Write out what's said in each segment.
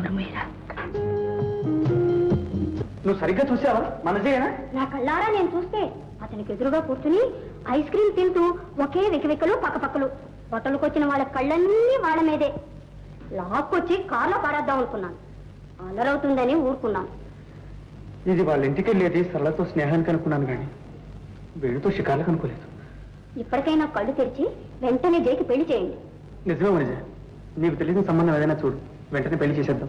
అవును మీరా నువ్వు సరిగ్గా చూసావా మనజేనా నా కళ్ళారా నేను చూస్తే అతనికి ఎదురుగా కూర్చుని ఐస్ క్రీమ్ తింటూ ఒకే వెకివెక్కలు పక్కపక్కలు బట్టలుకొచ్చిన వాళ్ళ కళ్ళన్నీ వాళ్ళ మీదే లాక్కొచ్చి కార్లో పారేద్దాం అనుకున్నాను అల్లరవుతుందని ఊరుకున్నాను ఇది వాళ్ళ ఇంటికి వెళ్ళేది సరళతో స్నేహానికి అనుకున్నాను కానీ వీడితో షికార్లకు అనుకోలేదు ఇప్పటికైనా కళ్ళు తెరిచి వెంటనే జైకి పెళ్లి చేయండి నిజమే మనజ నీకు తెలియని సంబంధం ఏదైనా చూడు వెంటనే పెళ్లి చేసేద్దాం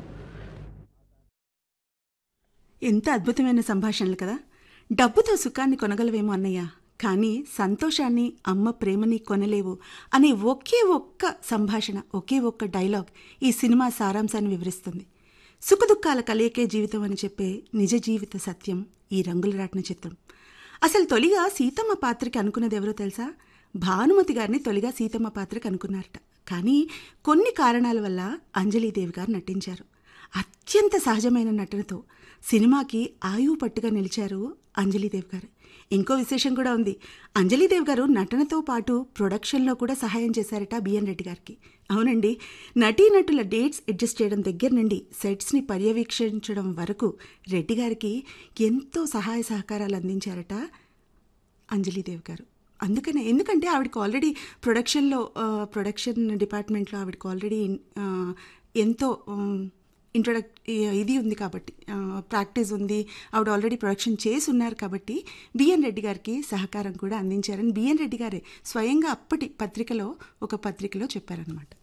ఎంత అద్భుతమైన సంభాషణలు కదా డబ్బుతో సుఖాన్ని కొనగలవేమో అన్నయ్య కానీ సంతోషాన్ని అమ్మ ప్రేమని కొనలేవు అనే ఒకే ఒక్క సంభాషణ ఒకే ఒక్క డైలాగ్ ఈ సినిమా సారాంశాన్ని వివరిస్తుంది సుఖదుఖాల కలయికే జీవితం అని చెప్పే నిజ జీవిత సత్యం ఈ రంగుల రాట్న చిత్రం అసలు తొలిగా సీతమ్మ పాత్రకి అనుకున్నది ఎవరో తెలుసా భానుమతి గారిని తొలిగా సీతమ్మ పాత్రకి అనుకున్నారట కానీ కొన్ని కారణాల వల్ల అంజలీదేవి గారు నటించారు అత్యంత సహజమైన నటనతో సినిమాకి ఆయువు పట్టుగా నిలిచారు అంజలీదేవి గారు ఇంకో విశేషం కూడా ఉంది అంజలీదేవి గారు నటనతో పాటు ప్రొడక్షన్లో కూడా సహాయం చేశారట బిఎన్ రెడ్డి గారికి అవునండి నటీనటుల డేట్స్ అడ్జస్ట్ చేయడం దగ్గర నుండి సెట్స్ని పర్యవేక్షించడం వరకు రెడ్డి గారికి ఎంతో సహాయ సహకారాలు అందించారట అంజలీదేవి గారు అందుకనే ఎందుకంటే ఆవిడకి ఆల్రెడీ ప్రొడక్షన్లో ఆ, ప్రొడక్షన్ డిపార్ట్మెంట్లో ఆవిడకి ఆల్రెడీ ఆ, ఎంతో ఇంట్రొడక్ ఇది ఉంది కాబట్టి ఆ, ప్రాక్టీస్ ఉంది ఆవిడ ఆల్రెడీ ప్రొడక్షన్ చేసి ఉన్నారు కాబట్టి బిఎన్ రెడ్డి గారికి సహకారం కూడా అందించారని బిఎన్ రెడ్డి గారే స్వయంగా అప్పటి పత్రికలో ఒక పత్రికలో చెప్పారనమాట